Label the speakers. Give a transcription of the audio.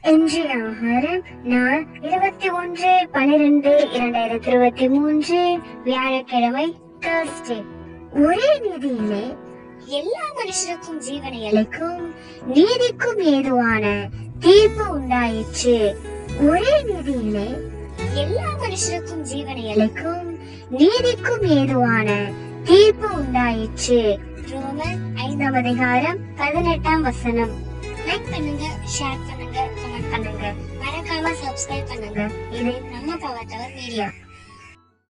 Speaker 1: இன்றைய ஆகாரம் நாள் இருபத்தி ஒன்று பனிரெண்டு இரண்டாயிரத்தி இருபத்தி மூன்று வியாழக்கிழமை தேர்ஸ்டே ஒரே நீதியிலே எல்லா மனுஷருக்கும் ஜீவனை அளிக்கும் நீதிக்கும் ஏதுவான தீர்ப்பு உண்டாயிற்று ஒரே நீதியிலே எல்லா மனுஷருக்கும் ஜீவனை அளிக்கும் நீதிக்கும் ஏதுவான தீர்ப்பு உண்டாயிற்று ரோமர் ஐந்தாம் அதிகாரம் பதினெட்டாம் வசனம் லைக் பண்ணுங்க ஷேர் பண்ணுங்க கமெண்ட் பண்ணுங்க மறக்காம சப்ஸ்கிரைப் பண்ணுங்க இது நம்ம பவர் டவர் மீடியா